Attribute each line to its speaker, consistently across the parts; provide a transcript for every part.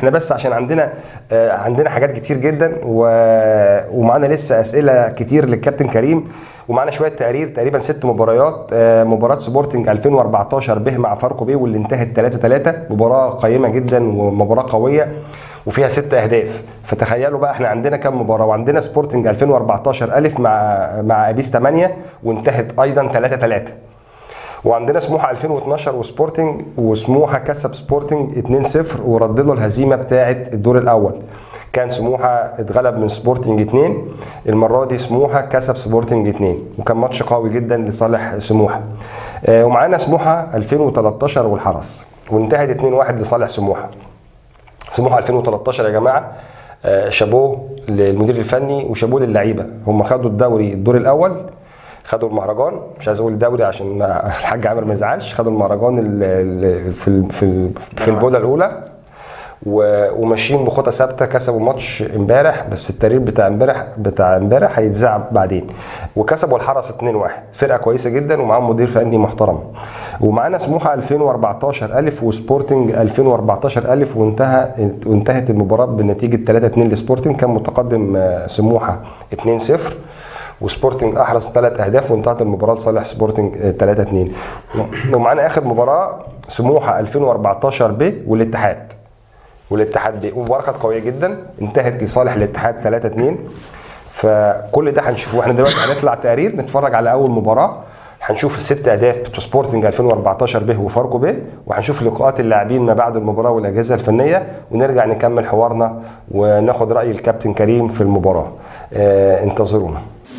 Speaker 1: احنا بس عشان عندنا آه، عندنا حاجات كتير جدا و... ومعانا لسه اسئله كتير للكابتن كريم ومعانا شويه تقارير تقريبا ست مباريات آه، مباراه سبورتنج 2014 به مع فاركو بيه واللي انتهت 3 3 مباراه قيمه جدا ومباراه قويه وفيها ست اهداف فتخيلوا بقى احنا عندنا كام مباراه وعندنا سبورتنج 2014 الف مع مع ابيس 8 وانتهت ايضا 3 3 وعندنا سموحه 2012 وسبورتنج وسموحه كسب سبورتنج 2-0 ورد له الهزيمه بتاعه الدور الاول كان سموحه اتغلب من سبورتنج 2 المره دي سموحه كسب سبورتنج 2 وكان ماتش قوي جدا لصالح سموحه آه، ومعانا سموحه 2013 والحرس وانتهت 2-1 لصالح سموحه سموحه 2013 يا جماعه آه، شابوه للمدير الفني وشابوه للعيبه هم خدوا الدوري الدور الاول خدوا المهرجان مش عايز اقول الدوري عشان ما- الحاج عامر ما يزعلش خدوا المهرجان ال- ال- في ال- في ال- في البوله الاولى و- وماشيين بخطى ثابته كسبوا ماتش امبارح بس التقرير بتاع امبارح بتاع امبارح هيتذاع بعدين وكسبوا الحرس 2-1 فرقه كويسه جدا ومعاهم مدير فني محترم ومعانا سموحه 2014 الف وسبورتنج 2014 الف وانتهى وانتهت المباراه بنتيجه 3-2 لسبورتنج كان متقدم آه، سموحه 2-0 وسبورتنج احرز ثلاث اهداف وانتهت المباراه لصالح سبورتنج 3 2 ومعانا اخر مباراه سموحه 2014 ب والاتحاد والاتحاد ب ومباراه كانت قويه جدا انتهت لصالح الاتحاد 3 2 فكل ده هنشوفه احنا دلوقتي هنطلع تقرير نتفرج على اول مباراه هنشوف الست اهداف بتوع سبورتنج 2014 به وفاركو به وهنشوف لقاءات اللاعبين ما بعد المباراه والاجهزه الفنيه ونرجع نكمل حوارنا وناخد راي الكابتن كريم في المباراه آه انتظرونا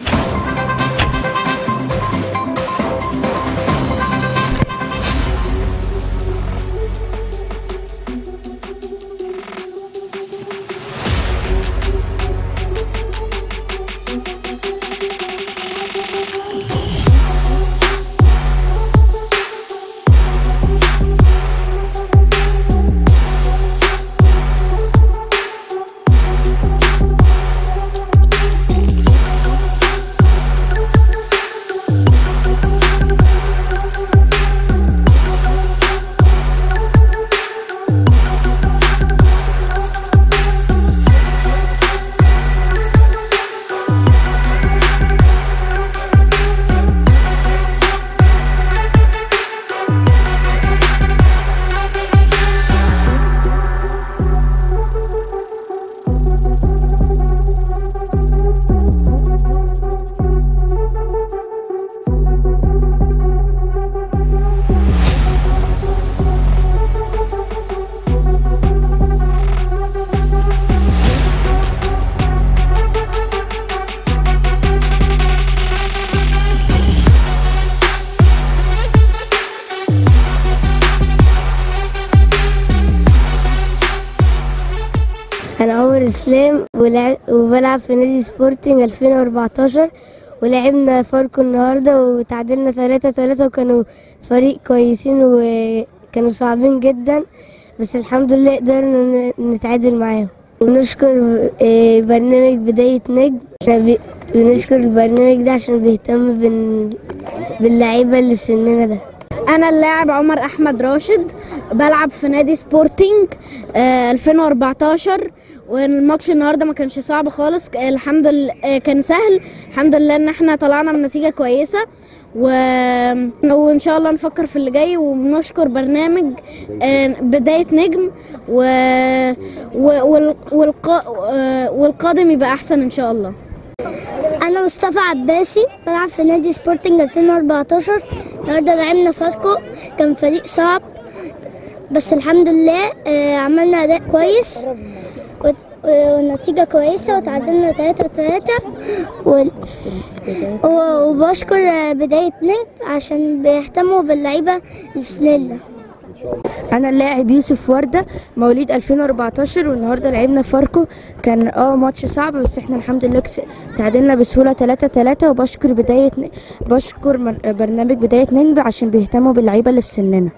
Speaker 2: أنا عمر إسلام ولعب وبلعب في نادي سبورتنج 2014 ولعبنا فاركو النهاردة وتعادلنا 3 3 وكانوا فريق كويسين وكانوا صعبين جدا بس الحمد لله قدرنا ن- نتعادل معاهم ونشكر آه، برنامج بداية نجم إحنا بي- بنشكر البرنامج ده عشان بيهتم بال- باللعيبة اللي في سننا ده
Speaker 3: انا اللاعب عمر احمد راشد بلعب في نادي سبورتنج آه، 2014 والماتش النهارده ما كانش صعب خالص آه، الحمد لله آه، كان سهل الحمد لله ان احنا طلعنا بنتيجه كويسه و... وان شاء الله نفكر في اللي جاي وبنشكر برنامج آه، بدايه نجم و... و... والق... والق... آه، والقادم يبقى احسن ان شاء الله
Speaker 2: انا مصطفى عباسي بلعب في نادي سبورتنج 2014 النهارده لعبنا فاركو كان فريق صعب بس الحمد لله آه، عملنا اداء كويس و- والنتيجة كويسة وتعادلنا 3 3 وبشكر آه، بداية نجم عشان بيهتموا باللعيبة اللي في سننا
Speaker 4: انا اللاعب يوسف ورده مواليد 2014 والنهارده لعبنا فاركو كان اه ماتش صعب بس احنا الحمد لله كس- تعادلنا بسهوله 3 3 وبشكر بدايه ن- بشكر من- برنامج بدايه نجم عشان بيهتموا باللعيبه اللي في سننا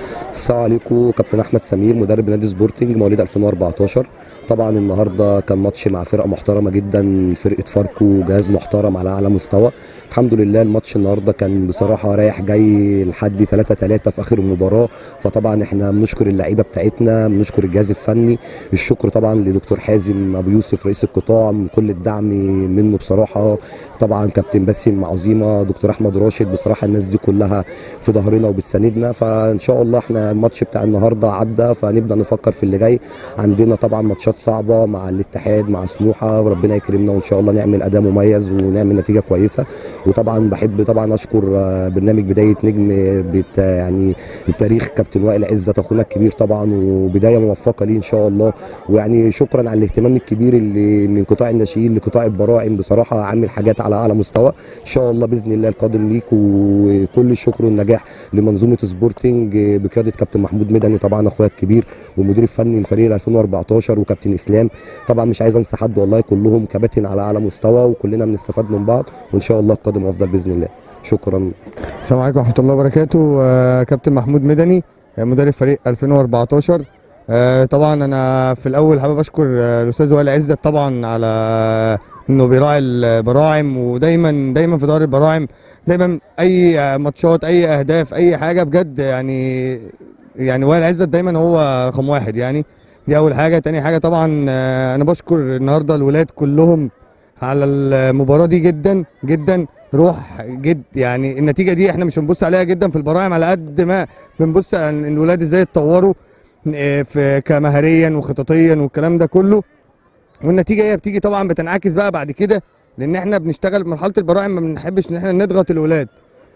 Speaker 5: السلام عليكم كابتن احمد سمير مدرب نادي سبورتنج مواليد 2014 طبعا النهارده كان ماتش مع فرقه محترمه جدا فرقه فاركو جهاز محترم على اعلى مستوى الحمد لله الماتش النهارده كان بصراحه رايح جاي لحد 3 3 في اخر المباراه فطبعا احنا بنشكر اللعيبه بتاعتنا بنشكر الجهاز الفني الشكر طبعا لدكتور حازم ابو يوسف رئيس القطاع من كل الدعم منه بصراحه طبعا كابتن باسم معظيمه دكتور احمد راشد بصراحه الناس دي كلها في ظهرنا وبتساندنا فان شاء الله احنا الماتش بتاع النهارده عدى فنبدا نفكر في اللي جاي عندنا طبعا ماتشات صعبه مع الاتحاد مع سموحه وربنا يكرمنا وان شاء الله نعمل اداء مميز ونعمل نتيجه كويسه وطبعا بحب طبعا اشكر آه، برنامج بدايه نجم بت يعني التاريخ كابتن وائل عزت اخونا الكبير طبعا وبدايه موفقه ليه ان شاء الله ويعني شكرا على الاهتمام الكبير اللي من قطاع الناشئين لقطاع البراعم بصراحه عامل حاجات على اعلى مستوى ان شاء الله باذن الله القادم ليك وكل الشكر والنجاح لمنظومه سبورتنج بقياده كابتن محمود مدني طبعا اخويا الكبير والمدير الفني لفريق 2014 وكابتن اسلام طبعا مش عايز انسى حد والله كلهم كباتن على اعلى مستوى وكلنا بنستفاد من بعض وان شاء الله القادم افضل باذن الله شكرا
Speaker 6: السلام عليكم ورحمه الله وبركاته آه، كابتن محمود مدني آه، مدرب فريق 2014 آه، طبعا انا في الاول حابب اشكر آه، الاستاذ وائل عزت طبعا على انه بيراعي البراعم ودايما دايما في دار البراعم دايما اي آه، ماتشات اي اهداف اي حاجه بجد يعني يعني وائل عزت دايما هو رقم واحد يعني دي اول حاجه تاني حاجه طبعا آه، انا بشكر النهارده الولاد كلهم على المباراه دي جدا جدا روح جد يعني النتيجه دي احنا مش بنبص عليها جدا في البراعم على قد ما بنبص على إن الولاد ازاي اتطوروا آه، في كمهريا وخططيا والكلام ده كله والنتيجه هي بتيجي طبعا بتنعكس بقى بعد كده لان احنا بنشتغل مرحله البراعم ما بنحبش ان احنا نضغط الولاد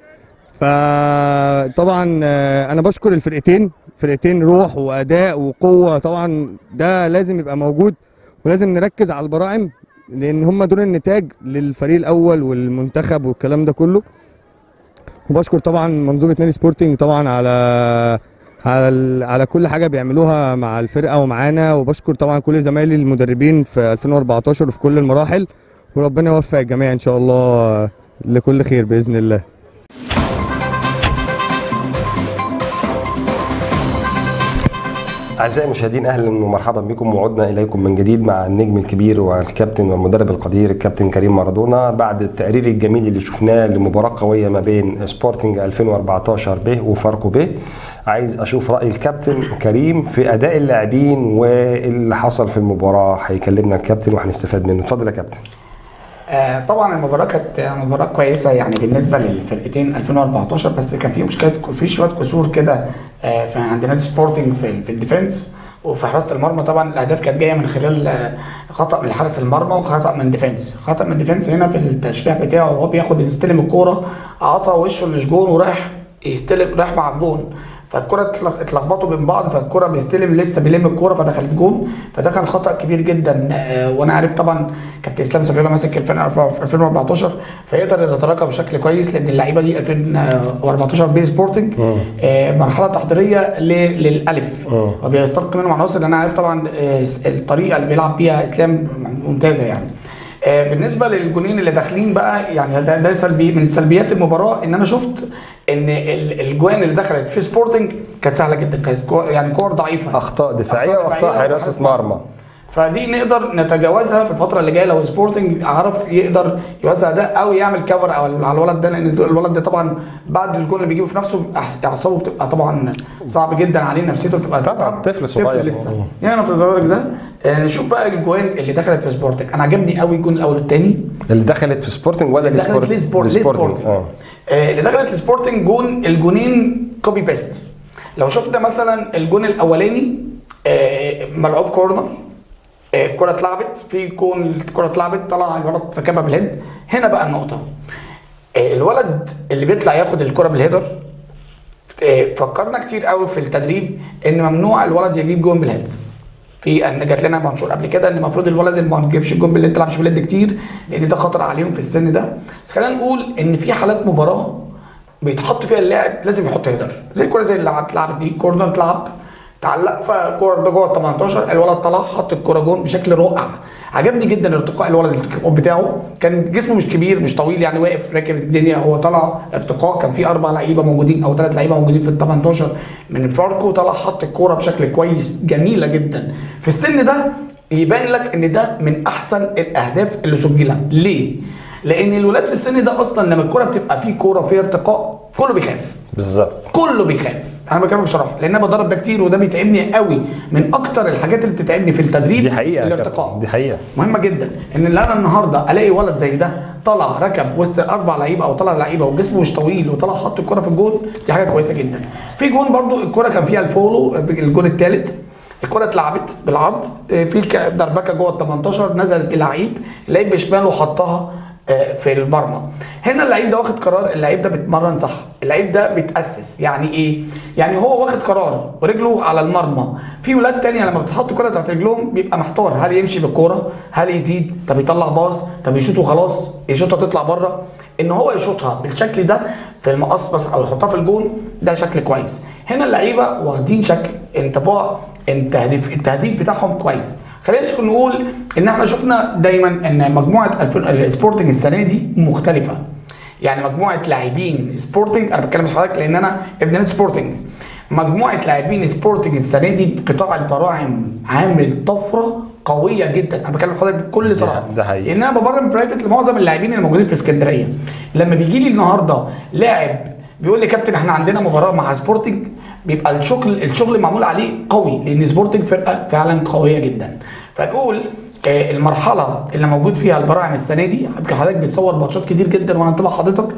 Speaker 6: فطبعا آه، انا بشكر الفرقتين فرقتين روح واداء وقوه طبعا ده لازم يبقى موجود ولازم نركز على البراعم لان هم دول النتاج للفريق الاول والمنتخب والكلام ده كله وبشكر طبعا منظومه نادي سبورتنج طبعا على على ال- على كل حاجه بيعملوها مع الفرقه ومعانا وبشكر طبعا كل زمايلي المدربين في 2014 وفي كل المراحل وربنا يوفق الجميع ان شاء الله لكل خير باذن الله
Speaker 1: أعزائي المشاهدين أهلا ومرحبا بكم وعدنا إليكم من جديد مع النجم الكبير والكابتن والمدرب القدير الكابتن كريم مارادونا بعد التقرير الجميل اللي شفناه لمباراة قوية ما بين سبورتنج 2014 ب وفاركو ب عايز أشوف رأي الكابتن كريم في أداء اللاعبين واللي حصل في المباراة هيكلمنا الكابتن وهنستفاد منه اتفضل يا كابتن
Speaker 7: آه، طبعا المباراة كانت مباراة كويسة يعني بالنسبة للفرقتين 2014 بس كان في مشكلة في شوية كسور كده آه، في عند نادي سبورتنج في, في الديفنس وفي حراسة المرمى طبعا الأهداف كانت جاية من خلال آه، خطأ من حارس المرمى وخطأ من ديفنس خطأ من ديفنس هنا في التشريح بتاعه وهو بياخد يستلم الكورة عطى وشه للجون وراح يستلم راح مع الجون فالكرة اتلخ- اتلخبطوا بين بعض فالكرة بيستلم لسه بيلم الكرة فدخلت جون فده كان خطأ كبير جدا آه، وانا عارف طبعا كابتن اسلام سفيرة ماسك 2014 فيقدر يتراجع بشكل كويس لان اللعيبه دي 2014 بي سبورتنج آه، مرحله تحضيريه ل- للالف وبيسترق منهم عناصر لان انا عارف طبعا آه، الطريقه اللي بيلعب بيها اسلام ممتازه يعني آه، بالنسبه للجونين اللي داخلين بقى يعني ده ده سلبي من سلبيات المباراه ان انا شفت ان ال- الجوان اللي دخلت في سبورتنج كانت سهله جدا كانت كو- يعني كور ضعيفه
Speaker 1: أخطاء دفاعية وأخطاء حراسة مرمى
Speaker 7: فدي نقدر نتجاوزها في الفتره اللي جايه لو سبورتنج عرف يقدر يوزع ده او يعمل كفر على على الولد ده لان الولد ده طبعا بعد الجون اللي بيجيبه في نفسه أحس- اعصابه بتبقى طبعا صعب جدا عليه نفسيته بتبقى
Speaker 1: طبعا، طفل صغير.
Speaker 7: لسه يعني انا في الدرجه ده آه، نشوف بقى الجوان اللي دخلت في سبورتنج انا عجبني قوي الجون الاول والثاني
Speaker 1: اللي دخلت في سبورتنج ولا
Speaker 7: اللي دخلت
Speaker 1: لسبورت-
Speaker 7: لسبورت- لسبورتنج
Speaker 1: اه
Speaker 7: آه، اللي دخلت لسبورتنج جون الجونين كوبي بيست لو شفنا مثلا الجون الاولاني آه، ملعوب كورنر آه، الكره اتلعبت في جون الكره اتلعبت طلع الولد ركبها بالهيد هنا بقى النقطه آه، الولد اللي بيطلع ياخد الكره بالهيدر آه، فكرنا كتير قوي في التدريب ان ممنوع الولد يجيب جون بالهيد في ان جات لنا منشور قبل كده ان المفروض الولد اللي ما يجيبش الجون بالهيد ما تلعبش بالهيد كتير لان ده خطر عليهم في السن ده بس خلينا نقول ان في حالات مباراه بيتحط فيها اللاعب لازم يحط هيدر زي الكوره زي اللي اتلعبت دي كورنر اتلعب تعلق فالكوره ده جوه ال 18 الولد طلع حط الكوره جون بشكل رائع عجبني جدا ارتقاء الولد الكيك اوف بتاعه كان جسمه مش كبير مش طويل يعني واقف راكب الدنيا هو طلع ارتقاء كان في اربع لعيبه موجودين او ثلاث لعيبه موجودين في ال 18 من فاركو طلع حط الكوره بشكل كويس جميله جدا في السن ده يبان لك ان ده من احسن الاهداف اللي سجلت ليه؟ لان الولاد في السن ده اصلا لما الكوره بتبقى فيه كوره فيها ارتقاء كله بيخاف
Speaker 1: بالظبط
Speaker 7: كله بيخاف انا بكلمك بصراحه لان انا بدرب ده كتير وده بيتعبني قوي من اكتر الحاجات اللي بتتعبني في التدريب
Speaker 1: دي حقيقه يا
Speaker 7: الارتقاء
Speaker 1: كابتن، دي حقيقه
Speaker 7: مهمه جدا ان اللي انا النهارده الاقي ولد زي ده طلع ركب وسط اربع لعيبه او طلع لعيبه وجسمه مش طويل وطلع حط الكره في الجول دي حاجه كويسه جدا في جون برضو الكره كان فيها الفولو الجون الثالث الكره اتلعبت بالعرض آه، في ك- دربكه جوه ال 18 نزلت اللعيب اللعيب بشماله حطها آه، في المرمى هنا اللعيب ده واخد قرار اللعيب ده بيتمرن صح اللعيب ده بيتاسس يعني ايه يعني هو واخد قرار ورجله على المرمى في ولاد تانية لما بتحط كرة تحت رجلهم بيبقى محتار هل يمشي بالكوره هل يزيد طب يطلع باص طب يشوط وخلاص يشوطها تطلع بره ان هو يشوطها بالشكل ده في المقص بس او يحطها في الجون ده شكل كويس هنا اللعيبه واخدين شكل انطباع التهديف التهديف بتاعهم كويس خلينا نشوف نقول ان احنا شفنا دايما ان مجموعه الف- السبورتنج السنه دي مختلفه يعني مجموعه لاعبين سبورتنج انا بتكلم مع حضرتك لان انا ابن نادي سبورتنج مجموعه لاعبين سبورتنج السنه دي بقطاع البراعم عامل طفره قويه جدا انا بكلم حضرتك بكل صراحه
Speaker 1: ده حقيقي.
Speaker 7: لان انا ببرم برايفت لمعظم اللاعبين اللي موجودين في اسكندريه لما بيجي لي النهارده لاعب بيقول لي كابتن احنا عندنا مباراه مع سبورتنج بيبقى الشغل الشغل معمول عليه قوي لان سبورتنج فرقه فعلا قويه جدا فنقول آه، المرحله اللي موجود فيها البراعم السنه دي يمكن حضرتك بتصور ماتشات كتير جدا وانا انتبه حضرتك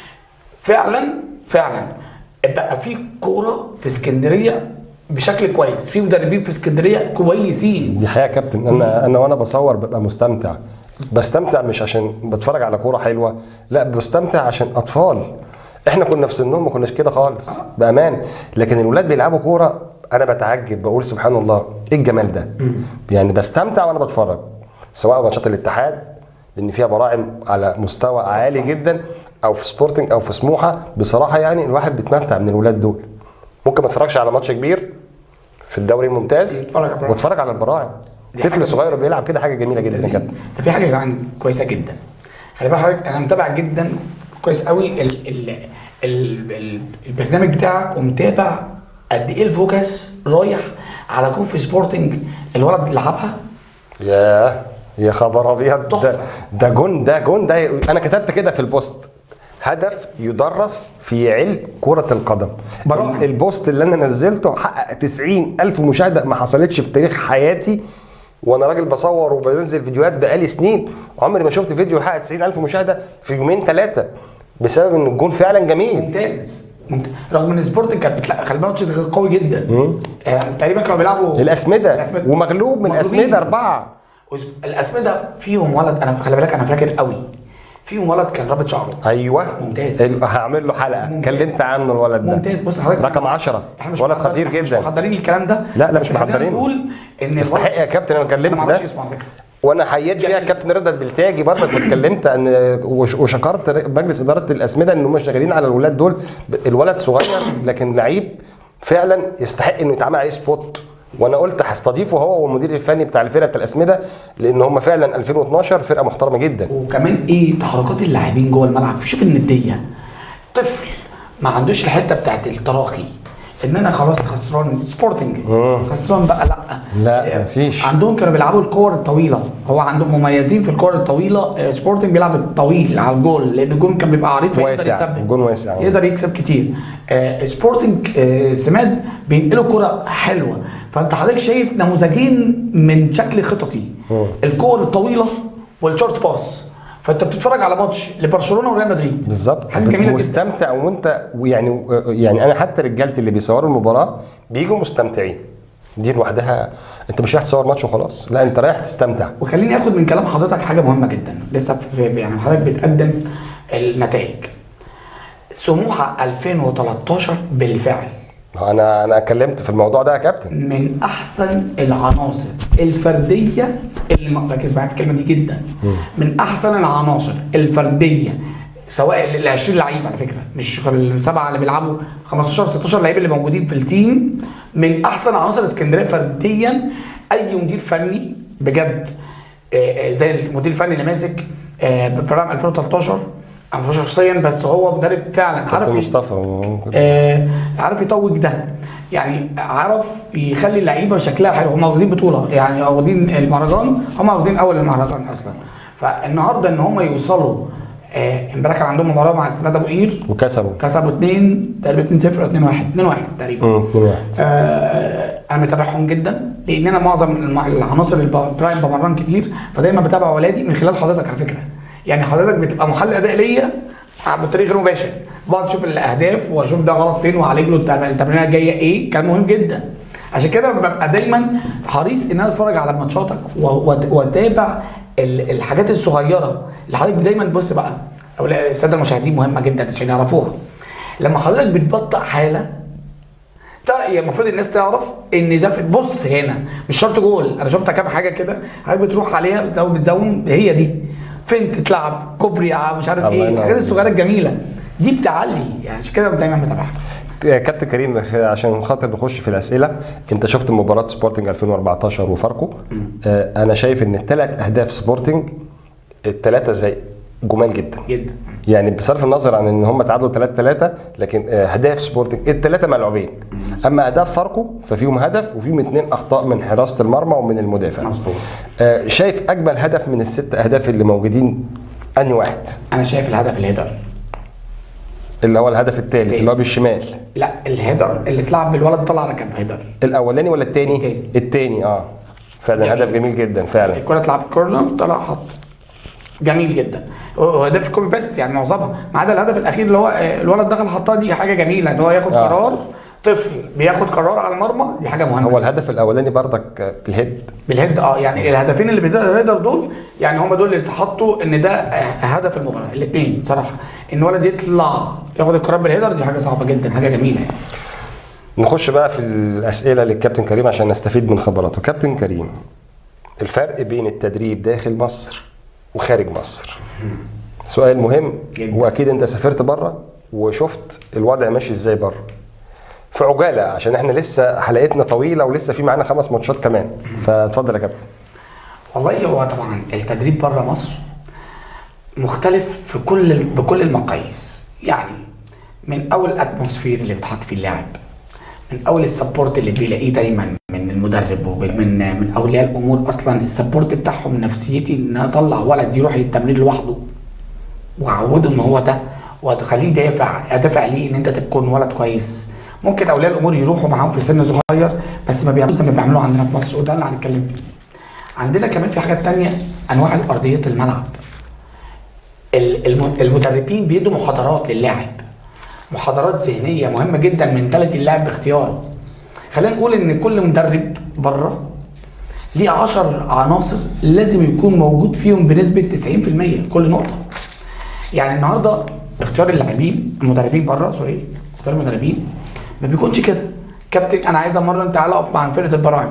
Speaker 7: فعلا فعلا بقى في كوره في اسكندريه بشكل كويس في مدربين في اسكندريه كويسين
Speaker 1: دي حقيقه يا كابتن انا انا وانا بصور ببقى مستمتع بستمتع مش عشان بتفرج على كوره حلوه لا بستمتع عشان اطفال احنا كنا في سنهم ما كناش كده خالص بامان لكن الولاد بيلعبوا كوره انا بتعجب بقول سبحان الله ايه الجمال ده يعني بستمتع وانا بتفرج سواء ماتشات الاتحاد لان فيها براعم على مستوى عالي جدا او في سبورتنج او في سموحه بصراحه يعني الواحد بيتمتع من الولاد دول ممكن ما اتفرجش على ماتش كبير في الدوري الممتاز
Speaker 7: يتفرج على البراعم.
Speaker 1: واتفرج على البراعم
Speaker 7: دي حاجة
Speaker 1: طفل صغير
Speaker 7: ممتازة.
Speaker 1: بيلعب كده حاجه جميله جدا يا كابتن
Speaker 7: ده في حاجه كمان كويسه جدا خلي بالك حضرتك انا متابع جدا كويس قوي ال ال ال ال البرنامج بتاعك ومتابع قد ايه الفوكس رايح على جون في سبورتنج الولد اللي لعبها
Speaker 1: ياه يا خبر ابيض ده
Speaker 7: تحفة.
Speaker 1: ده جون ده جون ده انا كتبت كده في البوست هدف يدرس في علم كرة القدم
Speaker 7: براعم.
Speaker 1: البوست اللي انا نزلته حقق 90 ألف مشاهدة ما حصلتش في تاريخ حياتي وانا راجل بصور وبنزل فيديوهات بقالي سنين عمري ما شفت فيديو حقق 90 ألف مشاهدة في يومين ثلاثة بسبب ان الجون فعلا جميل
Speaker 7: ممتاز ممتاز. رغم ان سبورتنج كانت بتلاقي خلي بالك ماتش قوي جدا آه تقريبا كانوا بيلعبوا
Speaker 1: الأسمدة
Speaker 7: الأسمدة.
Speaker 1: ومغلوب من
Speaker 7: مغلوبين.
Speaker 1: الأسمدة أربعة
Speaker 7: وس- الاسمده فيهم ولد انا خلي بالك انا فاكر قوي فيهم ولد كان رابط شعره
Speaker 1: ايوه
Speaker 7: ممتاز.
Speaker 1: ال- هعمل له حلقه
Speaker 7: ممتاز.
Speaker 1: كلمت عنه الولد ده
Speaker 7: ممتاز بص حضرتك
Speaker 1: رقم 10
Speaker 7: احنا مش
Speaker 1: ولد
Speaker 7: محضر-
Speaker 1: خطير
Speaker 7: إحنا مش
Speaker 1: جدا
Speaker 7: محضرين الكلام ده
Speaker 1: لا، لا،
Speaker 7: بس
Speaker 1: مش
Speaker 7: خلينا
Speaker 1: محضرين.
Speaker 7: نقول ان
Speaker 1: يستحق
Speaker 7: الولد-
Speaker 1: يا كابتن انا
Speaker 7: انا
Speaker 1: كلمت
Speaker 7: ما اعرفش
Speaker 1: ده
Speaker 7: اسمه على فكره
Speaker 1: وانا حييت فيها
Speaker 7: جميل.
Speaker 1: الكابتن رضا البلتاجي برضك واتكلمت ان وش- وشكرت ر- مجلس اداره الاسمده ان هم شغالين على الولاد دول ب- الولد صغير لكن لعيب فعلا يستحق انه يتعمل عليه سبوت وانا قلت هستضيفه هو والمدير الفني بتاع الفرقه بتاع الاسمده لان هم فعلا 2012 فرقه محترمه جدا
Speaker 7: وكمان ايه تحركات اللاعبين جوه الملعب شوف النديه طفل ما عندوش الحته بتاعت التراخي ان انا خلاص خسران سبورتنج خسران بقى لا
Speaker 1: لا، مفيش.
Speaker 7: عندهم كانوا بيلعبوا الكور الطويله هو عندهم مميزين في الكور الطويله آه، سبورتنج بيلعب الطويل على الجول لان الجون كان بيبقى عريض فيقدر
Speaker 1: واسع،
Speaker 7: يثبت
Speaker 1: الجون واسع.
Speaker 7: يقدر يكسب كتير آه، سبورتنج آه، سماد بينقلوا كرة حلوه فانت حضرتك شايف نموذجين من شكل خططي الكور الطويله والشورت باس فانت بتتفرج على ماتش لبرشلونه وريال مدريد
Speaker 1: بالظبط
Speaker 7: حاجه جميله جدا
Speaker 1: مستمتع وانت ويعني يعني انا حتى رجالتي اللي بيصوروا المباراه بيجوا مستمتعين دي لوحدها انت مش رايح تصور ماتش وخلاص لا انت رايح تستمتع
Speaker 7: وخليني اخد من كلام حضرتك حاجه مهمه جدا لسه في في- يعني حضرتك بتقدم النتائج سموحه 2013 بالفعل
Speaker 1: انا انا اتكلمت في الموضوع ده يا كابتن
Speaker 7: من احسن العناصر الفرديه اللي ما- ركز معايا في الكلمه دي جدا من احسن العناصر الفرديه سواء ال 20 لعيب على فكره مش غير السبعه اللي بيلعبوا 15 16 لعيب اللي موجودين في التيم من احسن عناصر اسكندريه فرديا اي مدير فني بجد آه، آه، زي المدير الفني اللي ماسك آه، برنامج 2013 انا مش شخصيا بس هو مدرب فعلا عارف
Speaker 1: كابتن
Speaker 7: ي-
Speaker 1: مصطفى
Speaker 7: آه، عارف يتوج ده يعني عرف يخلي اللعيبه شكلها حلو هم واخدين بطوله يعني واخدين المهرجان هم واخدين اول المهرجان اصلا فالنهارده ان هم يوصلوا آه، امبارح كان عندهم مباراه مع السناد ابو قير
Speaker 1: وكسبوا
Speaker 7: كسبوا 2 تقريبا 2 0 2 1 2 1 تقريبا
Speaker 1: امم 2 1
Speaker 7: آه، انا متابعهم جدا لان انا معظم الم- العناصر البرايم بمرن كتير فدايما بتابع ولادي من خلال حضرتك على فكره يعني حضرتك بتبقى محلل اداء ليا بطريقه غير مباشر بقعد اشوف الاهداف واشوف ده غلط فين واعالج له التم- التمرينه الجايه ايه كان مهم جدا عشان كده ببقى دايما حريص ان انا اتفرج على ماتشاتك و- و- واتابع ال- الحاجات الصغيره اللي حضرتك دايما بص بقى أو لا، الساده المشاهدين مهمه جدا عشان يعرفوها لما حضرتك بتبطئ حاله ده يعني المفروض الناس تعرف ان ده في بص هنا مش شرط جول انا شفت كام حاجه كده حضرتك بتروح عليها بتزوم بتزوم هي دي فين تتلعب كوبري آه، مش عارف
Speaker 1: الله
Speaker 7: ايه
Speaker 1: ينور
Speaker 7: الحاجات
Speaker 1: عليك.
Speaker 7: الصغيره الجميله دي بتعلي يعني عشان كده دايما بتابعها
Speaker 1: كابتن كريم عشان خاطر نخش في الاسئله انت شفت مباراه سبورتنج 2014 وفاركو آه، انا شايف ان الثلاث اهداف سبورتنج الثلاثه زي جمال جدا
Speaker 7: جدا
Speaker 1: يعني بصرف النظر عن ان هم تعادلوا 3 3 لكن آه، اهداف سبورتنج الثلاثه ملعوبين اما اهداف فاركو ففيهم هدف وفيهم اثنين اخطاء من حراسه المرمى ومن المدافع
Speaker 7: مظبوط.
Speaker 1: آه، شايف اجمل هدف من الست اهداف اللي موجودين انهي واحد
Speaker 7: انا شايف الهدف الهيدر
Speaker 1: اللي هو الهدف الثالث اللي هو بالشمال
Speaker 7: لا الهيدر اللي اتلعب بالولد طلع ركب هيدر
Speaker 1: الاولاني ولا الثاني
Speaker 7: التاني.
Speaker 1: الثاني اه فعلا
Speaker 7: جميل.
Speaker 1: هدف جميل جدا فعلا
Speaker 7: الكره اتلعب كورنر طلع حط جميل جدا وهدف كوبي بيست يعني معظمها ما عدا الهدف الاخير اللي هو آه، الولد دخل حطها دي حاجه جميله ان هو ياخد
Speaker 1: آه.
Speaker 7: قرار طفل بياخد قرار على المرمى دي حاجه مهمه
Speaker 1: هو الهدف الاولاني بردك آه، بالهيد
Speaker 7: بالهيد اه يعني الهدفين اللي بالهيدر دول يعني هم دول اللي اتحطوا ان ده آه، هدف المباراه الاثنين صراحه ان ولد يطلع ياخد القرار بالهيدر دي حاجه صعبه جدا حاجه جميله يعني
Speaker 1: نخش بقى في الاسئله للكابتن كريم عشان نستفيد من خبراته كابتن كريم الفرق بين التدريب داخل مصر وخارج مصر سؤال مهم
Speaker 7: جدا.
Speaker 1: واكيد انت سافرت بره وشفت الوضع ماشي ازاي بره في عجاله عشان احنا لسه حلقتنا طويله ولسه في معانا خمس ماتشات كمان فاتفضل يا كابتن
Speaker 7: والله هو طبعا التدريب بره مصر مختلف في كل بكل المقاييس يعني من اول الاتموسفير اللي بتحط فيه اللاعب من اول السبورت اللي بيلاقيه دايما من المدرب ومن من اولياء الامور اصلا السبورت بتاعهم نفسيتي ان اطلع ولد يروح التمرين لوحده واعوده ان هو ده وتخليه دافع ادافع ليه ان انت تكون ولد كويس ممكن اولياء الامور يروحوا معاهم في سن صغير بس ما بيعملوش زي ما بيعملوه عندنا في مصر وده اللي هنتكلم فيه عندنا كمان في حاجات تانية انواع الارضيات الملعب ال- الم- المدربين بيدوا محاضرات للاعب محاضرات ذهنيه مهمه جدا من ثلاث اللاعب باختياره خلينا نقول ان كل مدرب بره ليه 10 عناصر لازم يكون موجود فيهم بنسبه 90% كل نقطه يعني النهارده اختيار اللاعبين المدربين بره سوري اختيار المدربين ما بيكونش كده كابتن انا عايز امرن تعالى اقف مع فرقه البراعم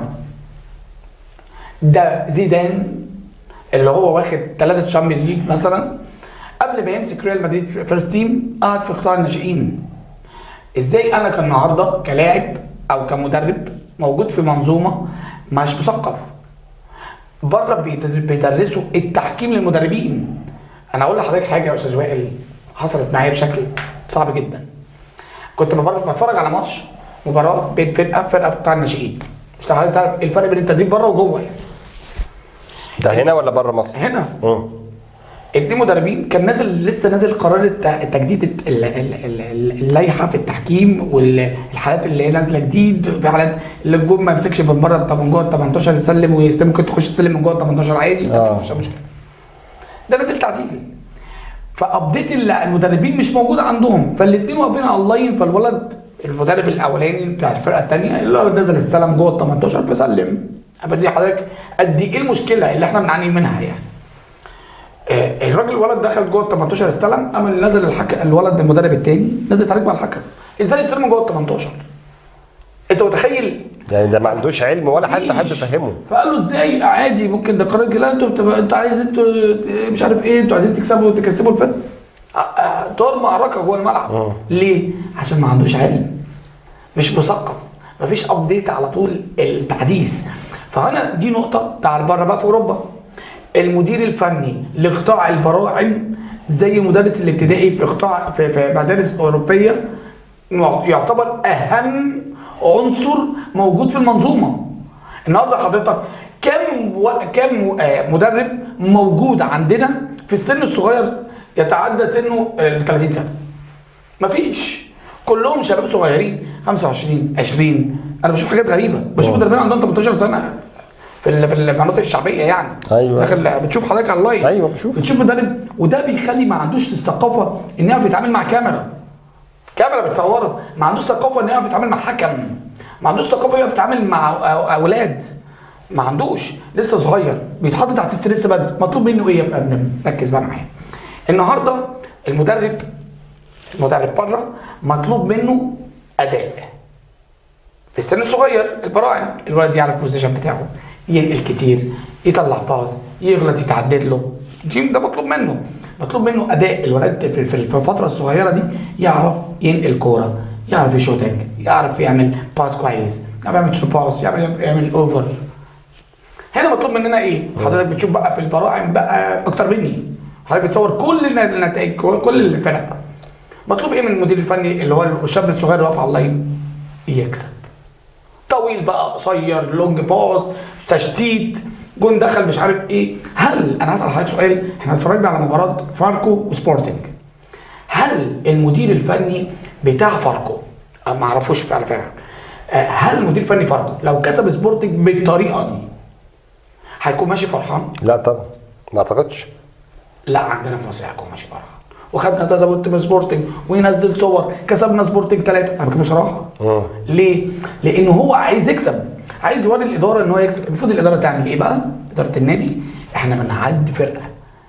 Speaker 7: ده زيدان اللي هو واخد ثلاثه شامبيونز ليج مثلا قبل ما يمسك ريال مدريد في فيرست تيم قعد في قطاع الناشئين ازاي انا كالنهارده كلاعب او كمدرب موجود في منظومه مش مثقف بره بيدر- بيدرسوا التحكيم للمدربين انا اقول لحضرتك حاجه يا استاذ وائل حصلت معايا بشكل صعب جدا كنت ببر- بتفرج على ماتش مباراه بين فرقه فرقه في قطاع الناشئين مش حضرتك تعرف الفرق بين التدريب بره وجوه يعني
Speaker 1: ده هنا ولا بره مصر؟
Speaker 7: هنا
Speaker 1: مم.
Speaker 7: اتنين مدربين كان نازل لسه نازل قرار الت- تجديد الت- ال- ال- ال- ال- اللائحه في التحكيم والحالات اللي هي نازله جديد في حالات اللي الجون ما يمسكش من بره طب من جوه ال 18 يسلم ويستلم ممكن تخش تستلم من جوه ال 18 عادي
Speaker 1: آه.
Speaker 7: مفيش مشكله ده نازل تعديل فابديت ال- المدربين مش موجود عندهم فالاثنين واقفين على اللاين فالولد المدرب الاولاني بتاع الفرقه الثانيه اللي هو نزل استلم جوه ال 18 فسلم ابدي حضرتك قد ايه المشكله اللي احنا بنعاني منها يعني آه، الراجل الولد دخل جوه ال 18 استلم قام اللي نزل الحكم الولد المدرب الثاني نزل تعليق مع الحكم ازاي يستلم جوه ال 18 انت متخيل
Speaker 1: يعني ده ما عندوش علم ولا حتى حد
Speaker 7: مفيش.
Speaker 1: فهمه
Speaker 7: فقال له ازاي عادي ممكن ده قرار لا انتوا بتبقى انت عايز انتوا مش عارف ايه انتوا عايزين تكسبوا تكسبوا الفرق آه، آه، دور معركه جوه الملعب ليه؟ عشان ما عندوش علم مش مثقف مفيش ابديت على طول التحديث فهنا دي نقطه تعال بره بقى في اوروبا المدير الفني لقطاع البراعم زي مدرس الابتدائي في قطاع في, في مدارس اوروبيه يعتبر اهم عنصر موجود في المنظومه النهارده حضرتك كم و... كم آه، مدرب موجود عندنا في السن الصغير يتعدى سنه ال 30 سنه مفيش كلهم شباب صغيرين 25 20 انا بشوف حاجات غريبه بشوف مدربين عندهم 18 سنه في ال- في المناطق الشعبيه يعني
Speaker 1: أيوة.
Speaker 7: داخل بتشوف حضرتك على اللايف
Speaker 1: أيوة، بشوف.
Speaker 7: بتشوف مدرب وده بيخلي ما عندوش الثقافه انه يعرف يتعامل مع كاميرا كاميرا بتصوره ما عندوش ثقافه انه يعرف يتعامل مع حكم ما عندوش ثقافه يعرف يتعامل مع أو- اولاد ما عندوش لسه صغير بيتحط تحت ستريس بدري مطلوب منه ايه يا فندم ركز بقى معايا النهارده المدرب المدرب بره مطلوب منه اداء في السن الصغير البراعم الولد يعرف البوزيشن بتاعه ينقل كتير يطلع باص يغلط يتعدد له دي ده مطلوب منه مطلوب منه اداء الولد في في في الفتره الصغيره دي يعرف ينقل كوره يعرف يشوتنج يعرف يعمل باس كويس يعرف يعمل ثرو باس يعمل يعمل اوفر هنا مطلوب مننا ايه؟ حضرتك بتشوف بقى في البراعم بقى اكتر مني حضرتك بتصور كل النتائج كل الفرق مطلوب ايه من المدير الفني اللي هو الشاب الصغير اللي واقف على اللاين يكسب طويل بقى قصير لونج باص تشتيت جون دخل مش عارف ايه هل انا هسال حضرتك سؤال احنا اتفرجنا على مباراه فاركو وسبورتنج هل المدير الفني بتاع فاركو أنا ما اعرفوش على فكره آه، هل المدير الفني فاركو لو كسب سبورتنج بالطريقه دي هيكون ماشي فرحان؟
Speaker 1: لا طبعا ما اعتقدش
Speaker 7: لا عندنا في مصر هيكون ماشي فرحان وخدنا تلاته بونت من سبورتنج وينزل صور كسبنا سبورتنج ثلاثه انا بكلم بصراحه
Speaker 1: مم.
Speaker 7: ليه؟ لانه هو عايز يكسب عايز يوري الاداره ان هو يكسب المفروض الاداره تعمل ايه بقى؟ اداره النادي احنا بنعد فرقه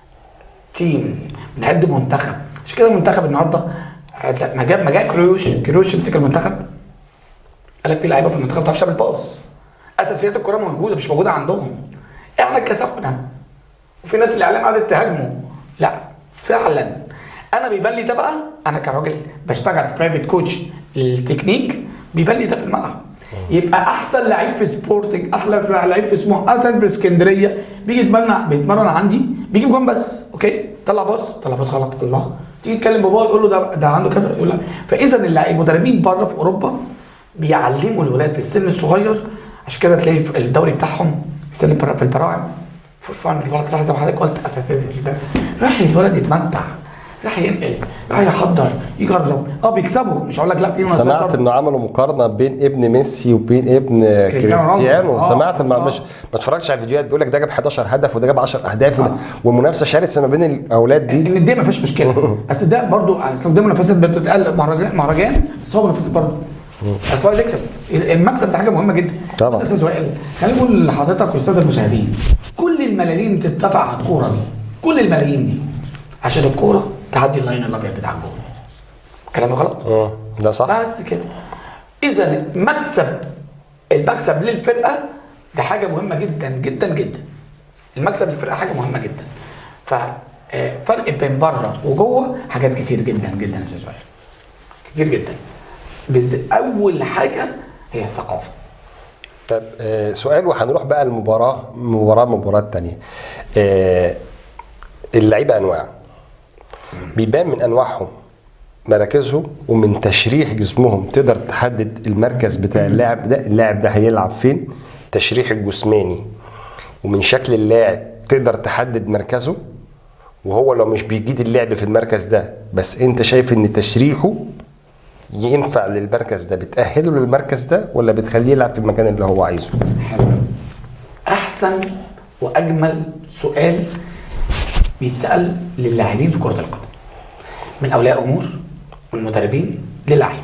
Speaker 7: تيم بنعد منتخب مش كده المنتخب النهارده ما جاب ما جاء كروش كروش يمسك المنتخب قال لك في لعيبه في المنتخب ما بتعرفش تعمل باص اساسيات الكوره موجوده مش موجوده عندهم احنا اتكسفنا وفي ناس الاعلام قعدت تهاجمه لا فعلا انا بيبان لي ده بقى انا كراجل بشتغل برايفت كوتش التكنيك بيبان لي ده في الملعب يبقى احسن لعيب في سبورتنج احلى لعيب في سموحه احسن في اسكندريه بيجي يتمرن بيتمرن عندي بيجيب جون بس اوكي طلع باص طلع باص غلط الله تيجي تكلم باباه يقول له ده ده عنده كذا يقول لا فاذا اللعيب المدربين بره في اوروبا بيعلموا الولاد في السن الصغير عشان كده تلاقي في الدوري بتاعهم في سن البرا- في البراعم فور فان الولد راح زي ما حضرتك قلت أفافيزي ده راح الولد يتمتع راح ينقل راح يحضر يجرب اه بيكسبوا مش هقول لك لا في منافسات
Speaker 1: سمعت
Speaker 7: برضه.
Speaker 1: انه عملوا مقارنه بين ابن ميسي وبين ابن
Speaker 7: كريستيانو
Speaker 1: كريستيانو
Speaker 7: رونالدو. آه،
Speaker 1: سمعت ما
Speaker 7: آه.
Speaker 1: مش ما اتفرجتش على الفيديوهات بيقول لك ده جاب 11 هدف وده جاب 10 اهداف وده والمنافسه شرسه ما بين الاولاد دي
Speaker 7: ان دي ما فيهاش مشكله اصل ده برضو اصل ده منافسات بتتقال مهرجان مهرجان بس هو منافسه برضو اصل هو عايز يكسب المكسب ده حاجه مهمه جدا
Speaker 1: طبعا.
Speaker 7: بس يا استاذ وائل خليني اقول لحضرتك والساده المشاهدين كل الملايين بتدفع على الكوره دي كل الملايين دي عشان الكوره تعدي اللاين الابيض بتاع الجول كلامي غلط
Speaker 1: اه ده صح
Speaker 7: بس كده اذا مكسب المكسب للفرقه ده حاجه مهمه جدا جدا جدا المكسب للفرقه حاجه مهمه جدا ف آه، فرق بين بره وجوه حاجات كتير جدا جدا يا استاذ وائل كتير جدا بس اول حاجه هي الثقافه
Speaker 1: طب آه، سؤال وهنروح بقى المباراة مباراة مباراة تانية آه، اللعيبة أنواع بيبان من أنواعهم مراكزهم ومن تشريح جسمهم تقدر تحدد المركز بتاع اللاعب ده اللاعب ده هيلعب فين تشريح الجسماني ومن شكل اللاعب تقدر تحدد مركزه وهو لو مش بيجيد اللعب في المركز ده بس انت شايف ان تشريحه ينفع للمركز ده بتأهله للمركز ده ولا بتخليه يلعب في المكان اللي هو عايزه
Speaker 7: حلو احسن واجمل سؤال بيتسال للاعبين في كره القدم من اولياء امور من مدربين للعيبه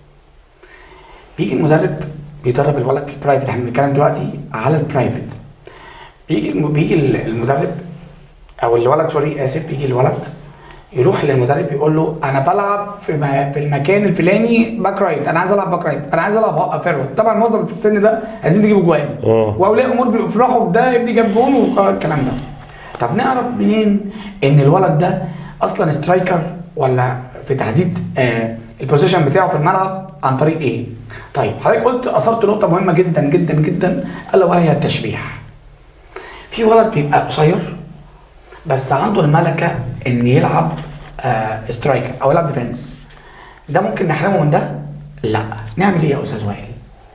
Speaker 7: بيجي المدرب بيدرب الولد في البرايفت احنا بنتكلم دلوقتي على البرايفت بيجي الم- بيجي المدرب او الولد سوري اسف بيجي الولد يروح للمدرب يقول له انا بلعب في م- في المكان الفلاني باك رايت انا عايز العب باك رايت انا عايز العب فيرود طبعا معظم في السن ده عايزين يجيبوا جوان
Speaker 1: اه.
Speaker 7: واولياء امور بيفرحوا بده ابني جاب جون والكلام ده طب نعرف منين ان الولد ده اصلا سترايكر ولا في تحديد آه البوزيشن بتاعه في الملعب عن طريق ايه طيب حضرتك قلت اثرت نقطه مهمه جدا جدا جدا الا وهي التشبيح في ولد بيبقى قصير بس عنده الملكه ان يلعب آه سترايكر او يلعب ديفنس ده ممكن نحرمه من ده لا نعمل ايه يا استاذ وائل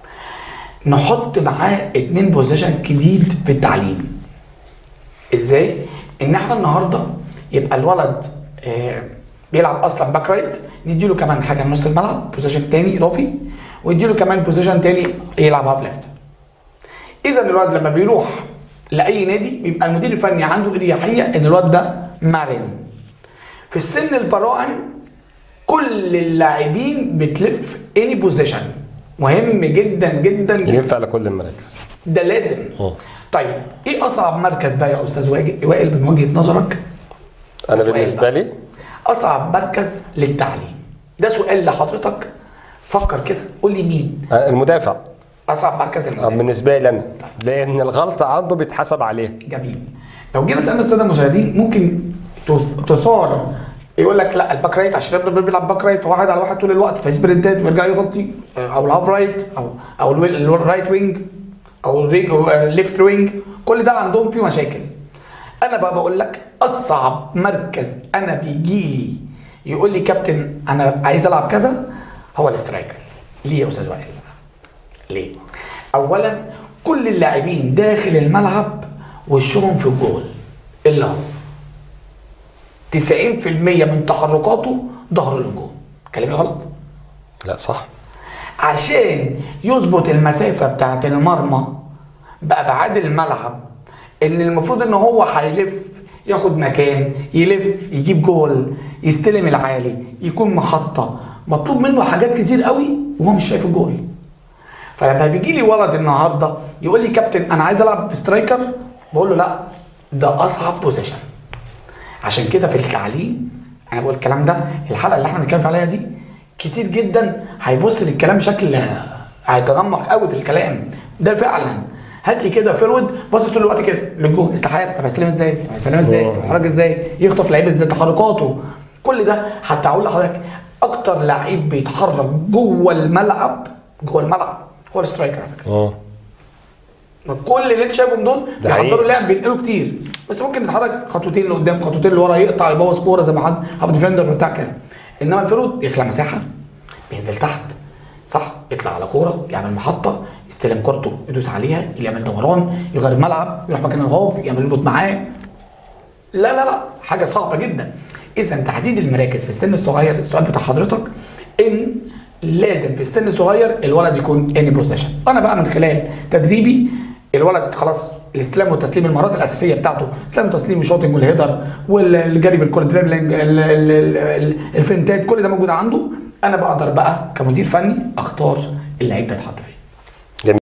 Speaker 7: نحط معاه اتنين بوزيشن جديد في التعليم ازاي ان احنا النهارده يبقى الولد آه بيلعب اصلا باك رايت نديله كمان حاجه في نص الملعب بوزيشن تاني اضافي ويديله كمان بوزيشن تاني يلعب هاف ليفت اذا الولد لما بيروح لاي نادي بيبقى المدير الفني عنده اريحيه ان الولد ده مرن في السن البراعم كل اللاعبين بتلف في اني بوزيشن مهم جدا جدا جدا
Speaker 1: ينفع لكل المراكز
Speaker 7: ده لازم طيب ايه اصعب مركز بقى يا استاذ واجي- وائل من وجهه نظرك
Speaker 1: انا
Speaker 7: سؤال
Speaker 1: بالنسبه
Speaker 7: بقى.
Speaker 1: لي
Speaker 7: اصعب مركز للتعليم ده سؤال لحضرتك فكر كده قول لي مين
Speaker 1: أنا المدافع
Speaker 7: اصعب مركز
Speaker 1: آه،
Speaker 7: المدافع
Speaker 1: بالنسبه لي انا لان الغلطه عنده بيتحسب عليها
Speaker 7: جميل لو جينا سالنا الساده المشاهدين ممكن تث- تثار يقول لك لا الباك رايت عشان ابن بيلعب باك رايت فواحد على واحد طول الوقت في سبرنتات ويرجع يغطي او الهاف رايت او او الويل- الرايت وينج او الري- أو الليفت وينج كل ده عندهم فيه مشاكل انا بقى بقول لك اصعب مركز انا بيجي لي يقول لي كابتن انا عايز العب كذا هو الاسترايكر ليه يا استاذ وائل ليه اولا كل اللاعبين داخل الملعب وشهم في الجول الا هو 90% من تحركاته ظهره للجول كلامي غلط
Speaker 1: لا صح
Speaker 7: عشان يظبط المسافه بتاعت المرمى بابعاد الملعب ان المفروض ان هو هيلف ياخد مكان يلف يجيب جول يستلم العالي يكون محطه مطلوب منه حاجات كتير قوي وهو مش شايف الجول فلما بيجي لي ولد النهارده يقول لي كابتن انا عايز العب سترايكر بقول له لا ده اصعب بوزيشن عشان كده في التعليم انا بقول الكلام ده الحلقه اللي احنا بنتكلم عليها دي كتير جدا هيبص للكلام بشكل هيتنمق قوي في الكلام ده فعلا هات لي كده فيرود باصص طول الوقت كده للجون استحاله طب هيستلم ازاي؟ طب هيستلم ازاي؟ طب هيتحرك ازاي؟ يخطف لعيب ازاي؟ تحركاته كل ده حتى اقول لحضرتك اكتر لعيب بيتحرك جوه الملعب جوه الملعب هو السترايكر على فكره
Speaker 1: اه
Speaker 7: كل اللي انت شايفهم دول
Speaker 1: ده
Speaker 7: بيحضروا
Speaker 1: حقيقي.
Speaker 7: اللعب بينقلوا كتير بس ممكن يتحرك خطوتين لقدام خطوتين لورا يقطع يبوظ كوره زي ما حد هاف ديفندر بتاع كده انما الفيرود بيخلق مساحه بينزل تحت صح يطلع على كوره يعمل محطه يستلم كورته يدوس عليها يعمل دوران يغير الملعب يروح مكان الهاف يعمل يربط معاه لا لا لا حاجه صعبه جدا اذا تحديد المراكز في السن الصغير السؤال بتاع حضرتك ان لازم في السن الصغير الولد يكون اني بوزيشن انا بقى من خلال تدريبي الولد خلاص الاستلام والتسليم المهارات الاساسيه بتاعته استلام وتسليم وشوتنج والهيدر والجري بالكره دريبلينج ال- ال- ال- ال- الفنتات كل ده موجود عنده انا بقدر بقى كمدير فني اختار اللعيب ده يتحط فين